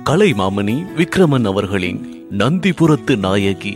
கலைமாமணி விக்ரமன் அவர்களின் நந்திபுரத்து நாயகி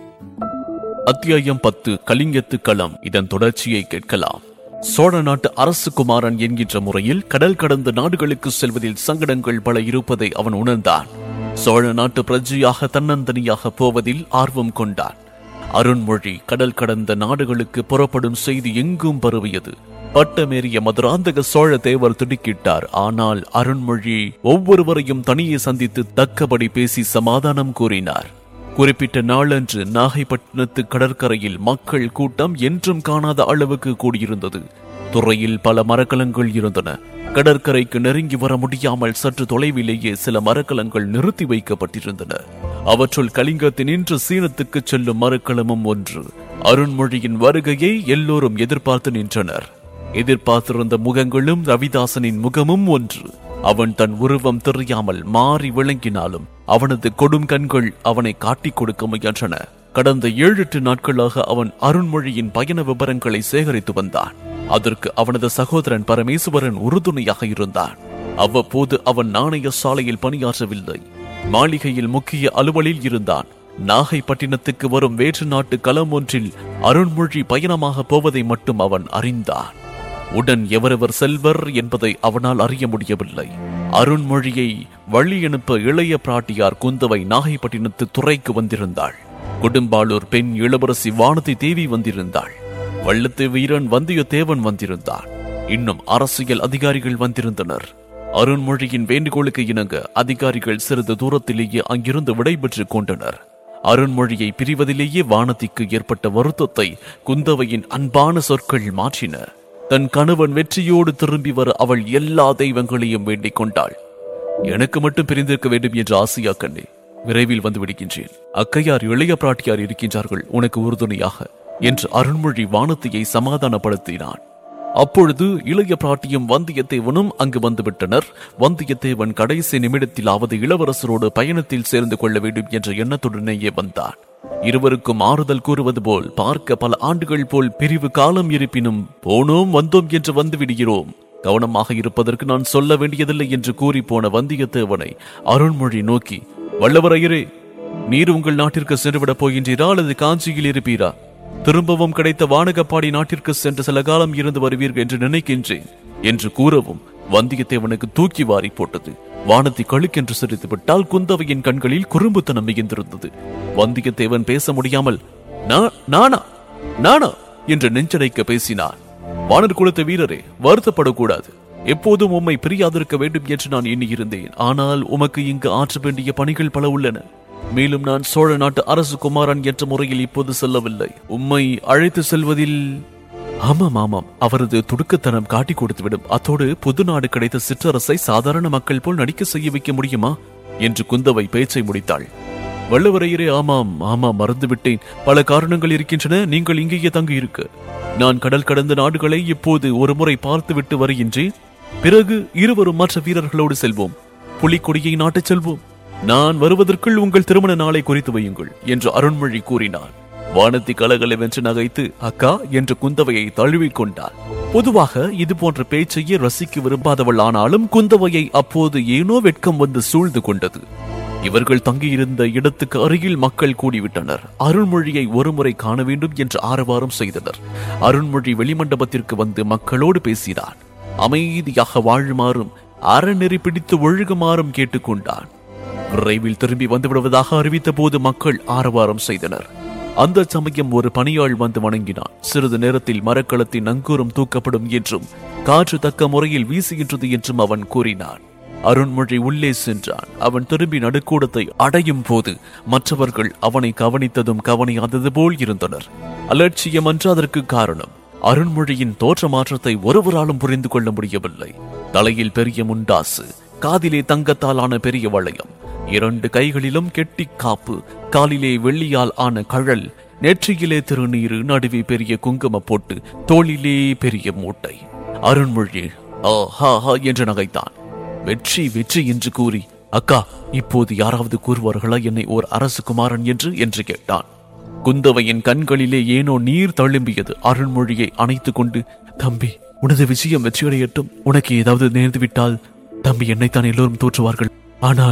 அத்தியாயம் பத்து கலிங்கத்து களம் இதன் தொடர்ச்சியை கேட்கலாம் சோழ நாட்டு அரசு குமாரன் என்கின்ற முறையில் கடல் கடந்த நாடுகளுக்கு செல்வதில் சங்கடங்கள் பல இருப்பதை அவன் உணர்ந்தான் சோழ நாட்டு பிரஜையாக தன்னந்தனியாக போவதில் ஆர்வம் கொண்டான் அருண்மொழி கடல் கடந்த நாடுகளுக்கு புறப்படும் செய்தி எங்கும் பரவியது பட்டமேறிய மதுராந்தக சோழ தேவர் திடுக்கிட்டார் ஆனால் அருண்மொழி ஒவ்வொருவரையும் தனியே சந்தித்து தக்கபடி பேசி சமாதானம் கூறினார் குறிப்பிட்ட நாளன்று நாகைப்பட்டினத்து கடற்கரையில் மக்கள் கூட்டம் என்றும் காணாத அளவுக்கு கூடியிருந்தது துறையில் பல மரக்கலங்கள் இருந்தன கடற்கரைக்கு நெருங்கி வர முடியாமல் சற்று தொலைவிலேயே சில மரக்கலங்கள் நிறுத்தி வைக்கப்பட்டிருந்தன அவற்றுள் கலிங்கத்தினின்று சீனத்துக்கு செல்லும் மரக்கலமும் ஒன்று அருண்மொழியின் வருகையை எல்லோரும் எதிர்பார்த்து நின்றனர் எதிர்பார்த்திருந்த முகங்களும் ரவிதாசனின் முகமும் ஒன்று அவன் தன் உருவம் தெரியாமல் மாறி விளங்கினாலும் அவனது கொடும் கண்கள் அவனை காட்டிக் கொடுக்க முயன்றன கடந்த ஏழு எட்டு நாட்களாக அவன் அருண்மொழியின் பயண விவரங்களை சேகரித்து வந்தான் அதற்கு அவனது சகோதரன் பரமேஸ்வரன் உறுதுணையாக இருந்தான் அவ்வப்போது அவன் நாணய சாலையில் பணியாற்றவில்லை மாளிகையில் முக்கிய அலுவலில் இருந்தான் நாகைப்பட்டினத்துக்கு வரும் வேற்று நாட்டு களம் ஒன்றில் அருண்மொழி பயணமாக போவதை மட்டும் அவன் அறிந்தான் உடன் எவரவர் செல்வர் என்பதை அவனால் அறிய முடியவில்லை அருண்மொழியை வழி அனுப்ப இளைய பிராட்டியார் குந்தவை நாகைப்பட்டினத்து துறைக்கு வந்திருந்தாள் கொடும்பாளூர் பெண் இளவரசி வானதி தேவி வந்திருந்தாள் வள்ளத்து வீரன் வந்தியத்தேவன் வந்திருந்தான் இன்னும் அரசியல் அதிகாரிகள் வந்திருந்தனர் அருண்மொழியின் வேண்டுகோளுக்கு இணங்க அதிகாரிகள் சிறிது தூரத்திலேயே அங்கிருந்து விடைபெற்றுக் கொண்டனர் அருண்மொழியை பிரிவதிலேயே வானதிக்கு ஏற்பட்ட வருத்தத்தை குந்தவையின் அன்பான சொற்கள் மாற்றின தன் கணவன் வெற்றியோடு திரும்பி வர அவள் எல்லா தெய்வங்களையும் வேண்டிக் கொண்டாள் எனக்கு மட்டும் பிரிந்திருக்க வேண்டும் என்ற ஆசையா கண்ணே விரைவில் வந்து விடுகின்றேன் அக்கையார் இளைய பிராட்டியார் இருக்கின்றார்கள் உனக்கு உறுதுணையாக என்று அருண்மொழி வானதியை சமாதானப்படுத்தினான் அப்பொழுது இளைய பிராட்டியும் வந்தியத்தேவனும் அங்கு வந்துவிட்டனர் வந்தியத்தேவன் கடைசி நிமிடத்திலாவது இளவரசரோடு பயணத்தில் சேர்ந்து கொள்ள வேண்டும் என்ற எண்ணத்துடனேயே வந்தான் இருவருக்கும் ஆறுதல் கூறுவது போல் பார்க்க பல ஆண்டுகள் போல் பிரிவு காலம் இருப்பினும் போனோம் வந்தோம் என்று வந்து விடுகிறோம் கவனமாக இருப்பதற்கு நான் சொல்ல வேண்டியதில்லை என்று கூறி போன வந்தியத்தேவனை அருண்மொழி நோக்கி வல்லவரையரே நீர் உங்கள் நாட்டிற்கு சென்றுவிடப் போகின்றீரா அல்லது காஞ்சியில் இருப்பீரா திரும்பவும் கிடைத்த வானகப்பாடி நாட்டிற்கு சென்று சில காலம் இருந்து வருவீர்கள் என்று நினைக்கின்றேன் என்று கூறவும் வந்தியத்தேவனுக்கு தூக்கி வாரி போட்டது வானத்தை கழுக்கென்று சிரித்து விட்டால் குந்தவையின் கண்களில் குறும்புத்தனம் மிகுந்திருந்தது வந்தியத்தேவன் பேச முடியாமல் "நா- நானா நானா என்று நெஞ்சடைக்க பேசினார் வானர் குலத்த வீரரே வருத்தப்படக்கூடாது எப்போதும் உம்மை பிரியாதிருக்க வேண்டும் என்று நான் எண்ணியிருந்தேன் ஆனால் உமக்கு இங்கு ஆற்ற வேண்டிய பணிகள் பல உள்ளன மேலும் நான் சோழ நாட்டு அரசு குமாரன் என்ற முறையில் இப்போது செல்லவில்லை உம்மை அழைத்து செல்வதில் ஆமாம் ஆமாம் அவரது துடுக்கத்தனம் காட்டி கொடுத்துவிடும் அத்தோடு புது நாடு கிடைத்த சிற்றரசை சாதாரண மக்கள் போல் நடிக்க செய்ய வைக்க முடியுமா என்று குந்தவை பேச்சை முடித்தாள் வல்லவரையரே ஆமாம் ஆமாம் மறந்துவிட்டேன் பல காரணங்கள் இருக்கின்றன நீங்கள் இங்கேயே தங்கி இருக்க நான் கடல் கடந்த நாடுகளை இப்போது ஒரு முறை பார்த்துவிட்டு வருகின்றேன் பிறகு இருவரும் மற்ற வீரர்களோடு செல்வோம் புலிக்கொடியை நாட்டச் செல்வோம் நான் வருவதற்குள் உங்கள் திருமண நாளை குறித்து வையுங்கள் என்று அருண்மொழி கூறினார் வானத்தி கலகலவென்று நகைத்து அக்கா என்று குந்தவையை தழுவிக் கொண்டார் பொதுவாக இது போன்ற பேச்சையே ரசிக்க விரும்பாதவள் ஆனாலும் குந்தவையை அப்போது ஏனோ வெட்கம் வந்து சூழ்ந்து கொண்டது இவர்கள் தங்கியிருந்த இடத்துக்கு அருகில் மக்கள் கூடிவிட்டனர் அருண்மொழியை ஒருமுறை காண வேண்டும் என்று ஆரவாரம் செய்தனர் அருண்மொழி வெளிமண்டபத்திற்கு வந்து மக்களோடு பேசினார் அமைதியாக வாழுமாறும் அறநெறி பிடித்து ஒழுகுமாறும் கேட்டுக்கொண்டான் விரைவில் திரும்பி வந்து விடுவதாக அறிவித்த போது மக்கள் ஆரவாரம் செய்தனர் அந்த சமயம் ஒரு பணியாள் வந்து வணங்கினான் சிறிது நேரத்தில் மரக்களத்தின் நங்கூரம் தூக்கப்படும் என்றும் காற்று தக்க முறையில் வீசுகின்றது என்றும் அவன் கூறினான் அருண்மொழி உள்ளே சென்றான் அவன் திரும்பி நடுக்கூடத்தை அடையும் போது மற்றவர்கள் அவனை கவனித்ததும் கவனியாதது போல் இருந்தனர் அலட்சியம் அன்று அதற்கு காரணம் அருண்மொழியின் தோற்ற மாற்றத்தை ஒருவராலும் புரிந்து கொள்ள முடியவில்லை தலையில் பெரிய முண்டாசு காதிலே தங்கத்தாலான பெரிய வளையம் இரண்டு கைகளிலும் கெட்டி காப்பு காலிலே வெள்ளியால் ஆன கழல் நெற்றியிலே திருநீரு நடுவே பெரிய குங்கும போட்டு தோளிலே பெரிய மூட்டை அருண்மொழி ஆ ஹா ஹா என்று நகைத்தான் வெற்றி வெற்றி என்று கூறி அக்கா இப்போது யாராவது கூறுவார்களா என்னை ஓர் அரச குமாரன் என்று என்று கேட்டான் குந்தவையின் கண்களிலே ஏனோ நீர் தழும்பியது அருண்மொழியை அணைத்துக் கொண்டு தம்பி உனது விஷயம் வெற்றியடையட்டும் உனக்கு ஏதாவது நேர்ந்து விட்டால் தம்பி என்னைத்தான் எல்லோரும் தோற்றுவார்கள் ஆனால்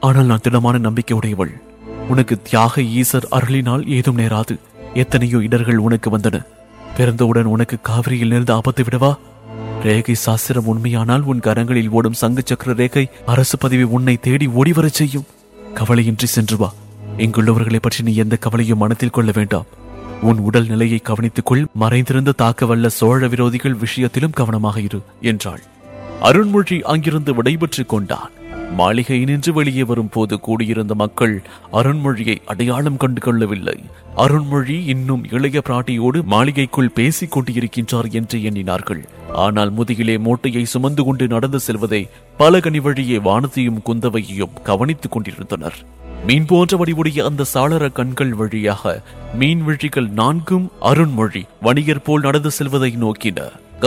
ஆனால் நான் திடமான நம்பிக்கை உடையவள் உனக்கு தியாக ஈசர் அருளினால் ஏதும் நேராது எத்தனையோ இடர்கள் உனக்கு வந்தன பிறந்தவுடன் உனக்கு காவிரியில் நேர்ந்த ஆபத்து விடவா ரேகை சாஸ்திரம் உண்மையானால் உன் கரங்களில் ஓடும் சங்கு சக்கர ரேகை அரசு பதவி உன்னை தேடி ஓடிவரச் செய்யும் கவலையின்றி சென்று வா இங்குள்ளவர்களை பற்றி நீ எந்த கவலையும் மனத்தில் கொள்ள வேண்டாம் உன் உடல் நிலையை கவனித்துக் கொள் மறைந்திருந்து தாக்க வல்ல சோழ விரோதிகள் விஷயத்திலும் கவனமாக இரு என்றாள் அருண்மொழி அங்கிருந்து விடைபெற்றுக் கொண்டான் மாளிகை நின்று வெளியே வரும்போது கூடியிருந்த மக்கள் அருண்மொழியை அடையாளம் கண்டு கொள்ளவில்லை அருண்மொழி இன்னும் இளைய பிராட்டியோடு மாளிகைக்குள் பேசிக் கொண்டிருக்கின்றார் என்று எண்ணினார்கள் ஆனால் முதுகிலே மூட்டையை சுமந்து கொண்டு நடந்து செல்வதை பலகனி வழியே வானத்தையும் குந்தவையையும் கவனித்துக் கொண்டிருந்தனர் மீன் போன்ற வடிவுடைய அந்த சாளர கண்கள் வழியாக மீன் விழிகள் நான்கும் அருண்மொழி வணிகர் போல் நடந்து செல்வதை நோக்கின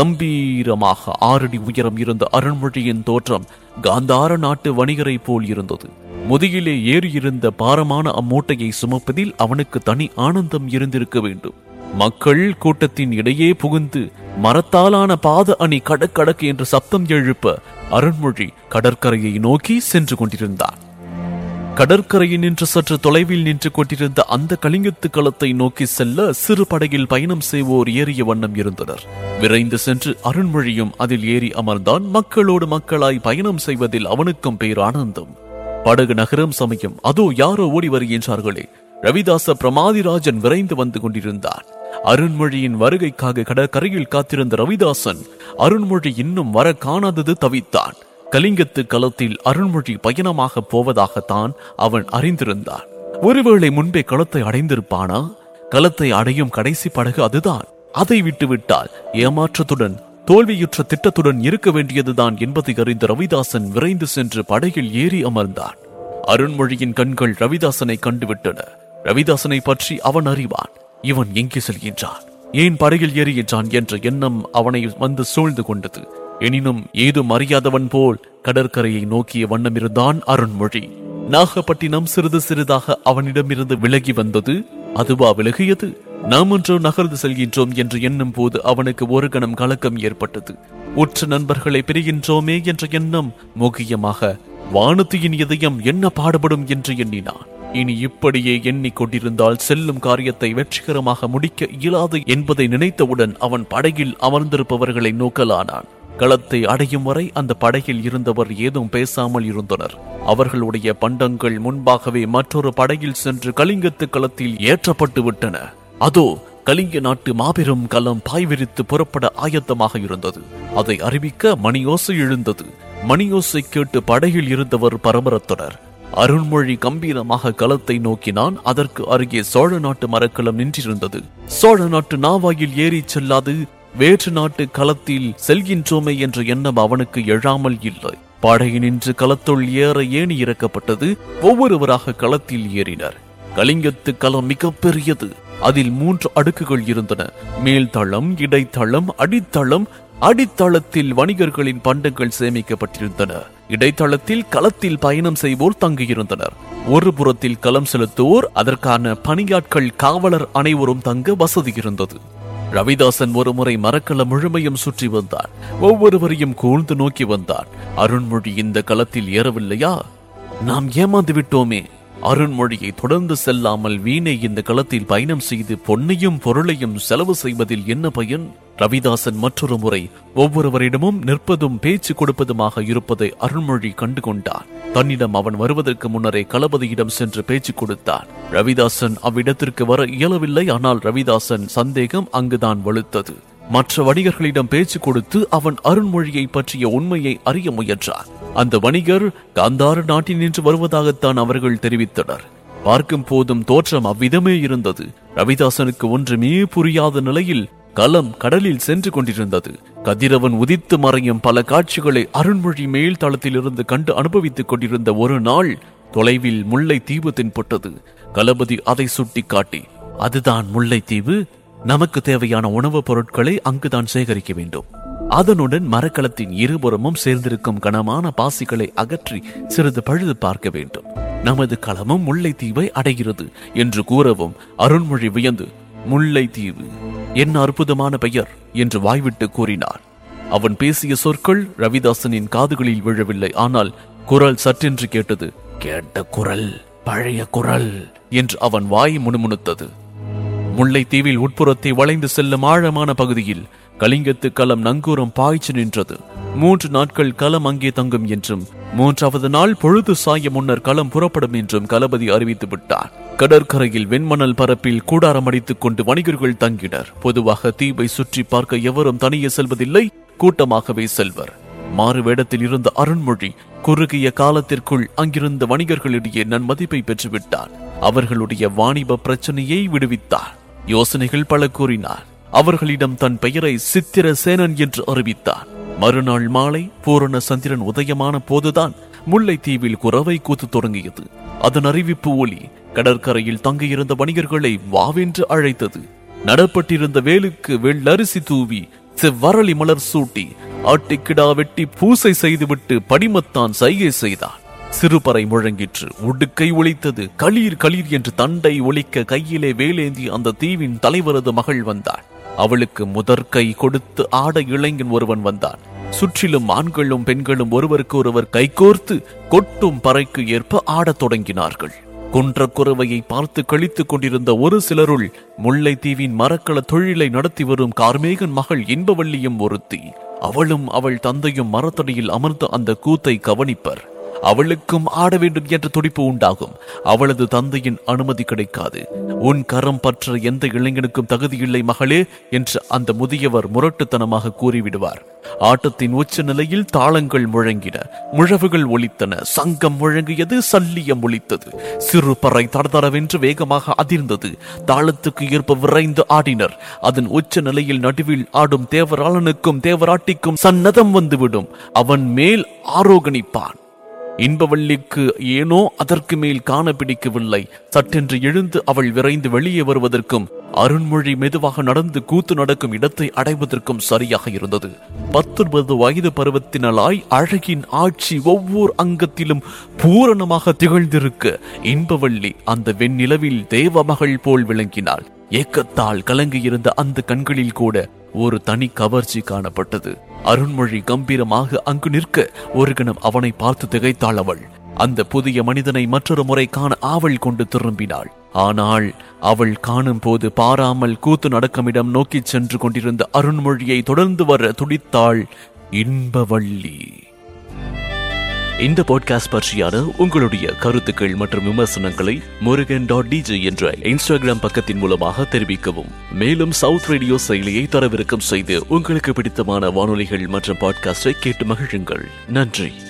கம்பீரமாக ஆறடி உயரம் இருந்த அருண்மொழியின் தோற்றம் காந்தார நாட்டு வணிகரை போல் இருந்தது முதுகிலே ஏறியிருந்த பாரமான அம்மூட்டையை சுமப்பதில் அவனுக்கு தனி ஆனந்தம் இருந்திருக்க வேண்டும் மக்கள் கூட்டத்தின் இடையே புகுந்து மரத்தாலான பாத அணி கடக்கடக்கு என்று சப்தம் எழுப்ப அருண்மொழி கடற்கரையை நோக்கி சென்று கொண்டிருந்தான் கடற்கரையில் நின்று சற்று தொலைவில் நின்று கொண்டிருந்த அந்த கலிங்கத்து களத்தை நோக்கி செல்ல சிறு படகில் பயணம் செய்வோர் ஏறிய வண்ணம் இருந்தனர் விரைந்து சென்று அருண்மொழியும் அதில் ஏறி அமர்ந்தான் மக்களோடு மக்களாய் பயணம் செய்வதில் அவனுக்கும் பேர் ஆனந்தம் படகு நகரம் சமயம் அதோ யாரோ ஓடி வருகின்றார்களே ரவிதாச பிரமாதிராஜன் விரைந்து வந்து கொண்டிருந்தான் அருண்மொழியின் வருகைக்காக கடற்கரையில் காத்திருந்த ரவிதாசன் அருண்மொழி இன்னும் வர காணாதது தவித்தான் கலிங்கத்து களத்தில் அருண்மொழி பயணமாக போவதாகத்தான் அவன் அறிந்திருந்தான் ஒருவேளை முன்பே களத்தை அடைந்திருப்பானா களத்தை அடையும் கடைசி படகு அதுதான் அதை விட்டுவிட்டால் ஏமாற்றத்துடன் தோல்வியுற்ற திட்டத்துடன் இருக்க வேண்டியதுதான் என்பதை அறிந்த ரவிதாசன் விரைந்து சென்று படகில் ஏறி அமர்ந்தான் அருண்மொழியின் கண்கள் ரவிதாசனை கண்டுவிட்டன ரவிதாசனை பற்றி அவன் அறிவான் இவன் எங்கே செல்கின்றான் ஏன் படகில் ஏறுகின்றான் என்ற எண்ணம் அவனை வந்து சூழ்ந்து கொண்டது எனினும் ஏதும் அறியாதவன் போல் கடற்கரையை நோக்கிய வண்ணம் இருந்தான் அருண்மொழி நாகப்பட்டினம் சிறிது சிறிதாக அவனிடமிருந்து விலகி வந்தது அதுவா விலகியது நாம் ஒன்றோ நகர்ந்து செல்கின்றோம் என்று எண்ணும் போது அவனுக்கு ஒரு கணம் கலக்கம் ஏற்பட்டது உற்ற நண்பர்களை பிரிகின்றோமே என்ற எண்ணம் முக்கியமாக வானத்தியின் இதயம் என்ன பாடுபடும் என்று எண்ணினான் இனி இப்படியே எண்ணிக் கொண்டிருந்தால் செல்லும் காரியத்தை வெற்றிகரமாக முடிக்க இயலாது என்பதை நினைத்தவுடன் அவன் படகில் அமர்ந்திருப்பவர்களை நோக்கலானான் களத்தை அடையும் வரை அந்த படகில் இருந்தவர் ஏதும் பேசாமல் இருந்தனர் அவர்களுடைய பண்டங்கள் முன்பாகவே மற்றொரு படகில் சென்று கலிங்கத்து களத்தில் ஏற்றப்பட்டு விட்டன அதோ கலிங்க நாட்டு மாபெரும் களம் பாய்விரித்து புறப்பட ஆயத்தமாக இருந்தது அதை அறிவிக்க மணியோசை எழுந்தது மணியோசை கேட்டு படகில் இருந்தவர் பரபரத்தனர் அருண்மொழி கம்பீரமாக களத்தை நோக்கினான் அதற்கு அருகே சோழ நாட்டு மரக்கலம் நின்றிருந்தது சோழ நாட்டு நாவாயில் ஏறிச் செல்லாது வேற்று நாட்டு களத்தில் செல்கின்றோமே என்ற எண்ணம் அவனுக்கு எழாமல் இல்லை படகி நின்று களத்துள் ஏற ஏணி இறக்கப்பட்டது ஒவ்வொருவராக களத்தில் ஏறினர் கலிங்கத்து களம் மிக பெரியது அதில் மூன்று அடுக்குகள் இருந்தன மேல்தளம் இடைத்தளம் அடித்தளம் அடித்தளத்தில் வணிகர்களின் பண்டங்கள் சேமிக்கப்பட்டிருந்தன இடைத்தளத்தில் களத்தில் பயணம் செய்வோர் தங்கியிருந்தனர் ஒரு புறத்தில் களம் செலுத்துவோர் அதற்கான பணியாட்கள் காவலர் அனைவரும் தங்க வசதி இருந்தது ரவிதாசன் ஒருமுறை மரக்கலம் முழுமையும் சுற்றி வந்தான் ஒவ்வொருவரையும் கூர்ந்து நோக்கி வந்தான் அருண்மொழி இந்த களத்தில் ஏறவில்லையா நாம் ஏமாந்து விட்டோமே அருண்மொழியை தொடர்ந்து செல்லாமல் வீணை இந்த களத்தில் பயணம் செய்து பொன்னையும் பொருளையும் செலவு செய்வதில் என்ன பயன் ரவிதாசன் மற்றொரு முறை ஒவ்வொருவரிடமும் நிற்பதும் பேச்சு கொடுப்பதுமாக இருப்பதை அருண்மொழி கண்டு கொண்டான் தன்னிடம் அவன் வருவதற்கு முன்னரே களபதியிடம் சென்று பேச்சு கொடுத்தான் ரவிதாசன் அவ்விடத்திற்கு வர இயலவில்லை ஆனால் ரவிதாசன் சந்தேகம் அங்குதான் வலுத்தது மற்ற வணிகர்களிடம் பேச்சு கொடுத்து அவன் அருண்மொழியை பற்றிய உண்மையை அறிய முயன்றான் அந்த வணிகர் காந்தார நாட்டில் நின்று வருவதாகத்தான் அவர்கள் தெரிவித்தனர் பார்க்கும் போதும் தோற்றம் அவ்விதமே இருந்தது ரவிதாசனுக்கு ஒன்றுமே புரியாத நிலையில் கலம் கடலில் சென்று கொண்டிருந்தது கதிரவன் உதித்து மறையும் பல காட்சிகளை அருண்மொழி மேல் தளத்திலிருந்து கண்டு அனுபவித்துக் கொண்டிருந்த ஒரு நாள் தொலைவில் முல்லை தீவு தென்பட்டது களபதி அதை சுட்டிக்காட்டி அதுதான் முல்லை தீவு நமக்கு தேவையான உணவுப் பொருட்களை அங்குதான் சேகரிக்க வேண்டும் அதனுடன் மரக்கலத்தின் இருபுறமும் சேர்ந்திருக்கும் கனமான பாசிகளை அகற்றி சிறிது பழுது பார்க்க வேண்டும் நமது களமும் முல்லைத்தீவை அடைகிறது என்று கூறவும் அருண்மொழி வியந்து முல்லைத்தீவு என்ன அற்புதமான பெயர் என்று வாய்விட்டு கூறினார் அவன் பேசிய சொற்கள் ரவிதாசனின் காதுகளில் விழவில்லை ஆனால் குரல் சற்றென்று கேட்டது கேட்ட குரல் பழைய குரல் என்று அவன் வாய் முணுமுணுத்தது முல்லைத்தீவில் உட்புறத்தை வளைந்து செல்லும் ஆழமான பகுதியில் கலிங்கத்து களம் நங்கூரம் பாய்ச்சி நின்றது மூன்று நாட்கள் களம் அங்கே தங்கும் என்றும் மூன்றாவது நாள் பொழுது சாய முன்னர் களம் புறப்படும் என்றும் களபதி அறிவித்து விட்டார் கடற்கரையில் வெண்மணல் பரப்பில் கூடாரம் அடித்துக் கொண்டு வணிகர்கள் தங்கினர் பொதுவாக தீவை சுற்றி பார்க்க எவரும் தனியே செல்வதில்லை கூட்டமாகவே செல்வர் மாறு வேடத்தில் இருந்த அருண்மொழி குறுகிய காலத்திற்குள் அங்கிருந்த வணிகர்களிடையே நன்மதிப்பை பெற்றுவிட்டார் அவர்களுடைய வாணிப பிரச்சனையை விடுவித்தார் யோசனைகள் பல கூறினார் அவர்களிடம் தன் பெயரை சித்திர சேனன் என்று அறிவித்தார் மறுநாள் மாலை பூரண சந்திரன் உதயமான போதுதான் முல்லைத்தீவில் குறவை கூத்து தொடங்கியது அதன் அறிவிப்பு ஒலி கடற்கரையில் தங்கியிருந்த வணிகர்களை வாவென்று அழைத்தது நடப்பட்டிருந்த வேலுக்கு வெள்ளரிசி தூவி செவ்வரளி மலர் சூட்டி ஆட்டிக்கிடா வெட்டி பூசை செய்துவிட்டு படிமத்தான் சைகை செய்தான் சிறுபறை முழங்கிற்று உடுக்கை ஒலித்தது களீர் களீர் என்று தண்டை ஒலிக்க கையிலே வேலேந்தி அந்த தீவின் தலைவரது மகள் வந்தாள் அவளுக்கு முதற்கை கொடுத்து ஆட இளைஞன் ஒருவன் வந்தான் சுற்றிலும் ஆண்களும் பெண்களும் ஒருவருக்கு ஒருவர் கைகோர்த்து கொட்டும் பறைக்கு ஏற்ப ஆடத் தொடங்கினார்கள் குன்ற குறவையை பார்த்து கழித்துக் கொண்டிருந்த ஒரு சிலருள் முல்லைத்தீவின் மரக்கள தொழிலை நடத்தி வரும் கார்மேகன் மகள் இன்பவள்ளியும் ஒருத்தி அவளும் அவள் தந்தையும் மரத்தடியில் அமர்ந்து அந்த கூத்தை கவனிப்பர் அவளுக்கும் ஆட வேண்டும் என்ற துடிப்பு உண்டாகும் அவளது தந்தையின் அனுமதி கிடைக்காது உன் கரம் பற்ற எந்த இளைஞனுக்கும் தகுதியில்லை மகளே என்று அந்த முதியவர் முரட்டுத்தனமாக கூறிவிடுவார் ஆட்டத்தின் உச்ச நிலையில் தாளங்கள் முழங்கின முழவுகள் ஒலித்தன சங்கம் முழங்கியது சல்லியம் ஒலித்தது சிறு பறை தடதடவென்று வேகமாக அதிர்ந்தது தாளத்துக்கு ஏற்ப விரைந்து ஆடினர் அதன் உச்ச நிலையில் நடுவில் ஆடும் தேவராளனுக்கும் தேவராட்டிக்கும் சன்னதம் வந்துவிடும் அவன் மேல் ஆரோகணிப்பான் இன்பவள்ளிக்கு ஏனோ அதற்கு மேல் காண பிடிக்கவில்லை சட்டென்று எழுந்து அவள் விரைந்து வெளியே வருவதற்கும் அருண்மொழி மெதுவாக நடந்து கூத்து நடக்கும் இடத்தை அடைவதற்கும் சரியாக இருந்தது பத்தொன்பது வயது பருவத்தினலாய் அழகின் ஆட்சி ஒவ்வொரு அங்கத்திலும் பூரணமாக திகழ்ந்திருக்க இன்பவள்ளி அந்த வெண்ணிலவில் தேவமகள் போல் விளங்கினாள் ஏக்கத்தால் கலங்கியிருந்த அந்த கண்களில் கூட ஒரு தனி கவர்ச்சி காணப்பட்டது அருண்மொழி கம்பீரமாக அங்கு நிற்க ஒரு கணம் அவனை பார்த்து திகைத்தாள் அவள் அந்த புதிய மனிதனை மற்றொரு முறை காண ஆவல் கொண்டு திரும்பினாள் ஆனால் அவள் காணும் போது பாராமல் கூத்து நடக்குமிடம் நோக்கிச் சென்று கொண்டிருந்த அருண்மொழியை தொடர்ந்து வர துடித்தாள் இன்பவள்ளி இந்த பாட்காஸ்ட் பற்றியான உங்களுடைய கருத்துக்கள் மற்றும் விமர்சனங்களை முருகன் டாட் டிஜே என்ற இன்ஸ்டாகிராம் பக்கத்தின் மூலமாக தெரிவிக்கவும் மேலும் சவுத் ரேடியோ செயலியை தரவிறக்கம் செய்து உங்களுக்கு பிடித்தமான வானொலிகள் மற்றும் பாட்காஸ்டை கேட்டு மகிழுங்கள் நன்றி